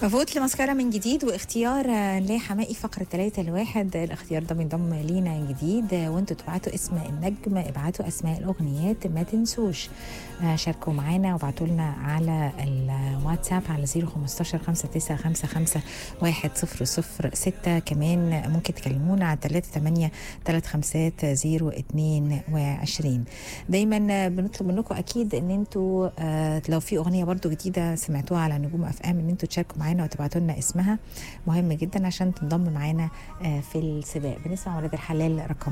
فوت لمسكرة من جديد واختيار آه، لحمائي فقرة ثلاثة لواحد الاختيار ده بينضم لينا جديد آه، وانتوا تبعتوا اسم النجم ابعتوا اسماء الاغنيات ما تنسوش آه، شاركوا معانا وابعتوا لنا على الواتساب على 015 5955 100 كمان ممكن تكلمونا على 38 35 022 دايما بنطلب منكم اكيد ان انتوا آه، لو في اغنيه برضو جديده سمعتوها على نجوم اف ام ان انتوا تشاركوا معانا وتبعتوا لنا اسمها مهم جدا عشان تنضم معانا آه، في السباق بنسمع ولاد الحلال رقم